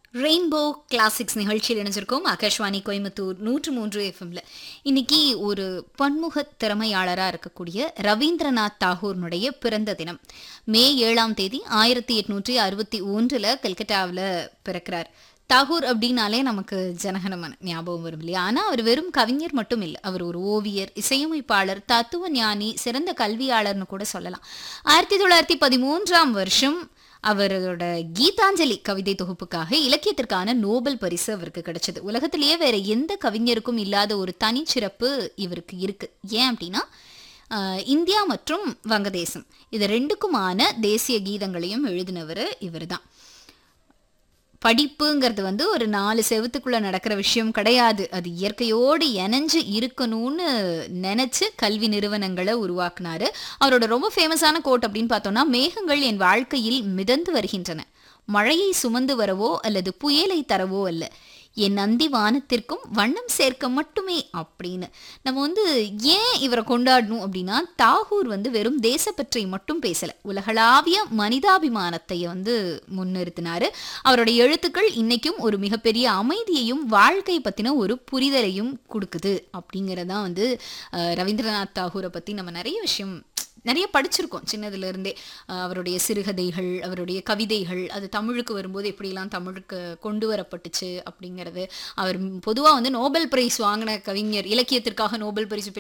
rainbow classics நிகழ்ச்சியில் இணைஞ்சிருக்கோம் ஆகாஷ்வாணி கோயம்புத்தூர் நூற்று மூன்று எஃப்எம்ல இன்னைக்கு ஒரு பன்முக திறமையாளராக இருக்கக்கூடிய ரவீந்திரநாத் தாகூர்னுடைய பிறந்த தினம் மே ஏழாம் தேதி ஆயிரத்தி எட்நூற்றி அறுபத்தி ஒன்றில் கல்கட்டாவில் பிறக்கிறார் தாகூர் அப்படின்னாலே நமக்கு ஜனகணமன் ஞாபகம் வரும் இல்லையா ஆனால் அவர் வெறும் கவிஞர் மட்டும் இல்லை அவர் ஒரு ஓவியர் இசையமைப்பாளர் தத்துவ ஞானி சிறந்த கல்வியாளர்னு கூட சொல்லலாம் ஆயிரத்தி தொள்ளாயிரத்தி பதிமூன்றாம் வருஷம் அவரோட கீதாஞ்சலி கவிதை தொகுப்புக்காக இலக்கியத்திற்கான நோபல் பரிசு அவருக்கு கிடைச்சது உலகத்திலேயே வேற எந்த கவிஞருக்கும் இல்லாத ஒரு தனிச்சிறப்பு இவருக்கு இருக்கு ஏன் அப்படின்னா ஆஹ், இந்தியா மற்றும் வங்கதேசம் இது ரெண்டுக்குமான தேசிய கீதங்களையும் எழுதினவர் இவர்தான் படிப்புங்கிறது வந்து ஒரு நாலு செவத்துக்குள்ள நடக்கிற விஷயம் கிடையாது அது இயற்கையோடு இணைஞ்சு இருக்கணும்னு நினைச்சு கல்வி நிறுவனங்களை உருவாக்குனாரு அவரோட ரொம்ப ஃபேமஸான கோட் அப்படின்னு பார்த்தோம்னா மேகங்கள் என் வாழ்க்கையில் மிதந்து வருகின்றன மழையை சுமந்து வரவோ அல்லது புயலை தரவோ அல்ல என் நந்தி வானத்திற்கும் வண்ணம் சேர்க்க மட்டுமே அப்படின்னு நம்ம வந்து ஏன் இவரை கொண்டாடணும் அப்படின்னா தாகூர் வந்து வெறும் தேசப்பற்றை மட்டும் பேசல உலகளாவிய மனிதாபிமானத்தை வந்து முன்னிறுத்தினாரு அவருடைய எழுத்துக்கள் இன்னைக்கும் ஒரு மிகப்பெரிய அமைதியையும் வாழ்க்கை பத்தின ஒரு புரிதலையும் கொடுக்குது அப்படிங்கறதான் வந்து அஹ், ரவீந்திரநாத் தாகூரை பத்தி நம்ம நிறைய விஷயம் நிறைய படிச்சிருக்கோம் சின்னதுல இருந்தே அஹ் அவருடைய சிறுகதைகள் அவருடைய கவிதைகள் அது தமிழுக்கு வரும்போது எப்படிலாம் தமிழுக்கு கொண்டு வரப்பட்டுச்சு அப்படிங்கிறது அவர் பொதுவா வந்து நோபல் பிரைஸ் வாங்கின கவிஞர் இலக்கியத்திற்காக நோபல் பரிசு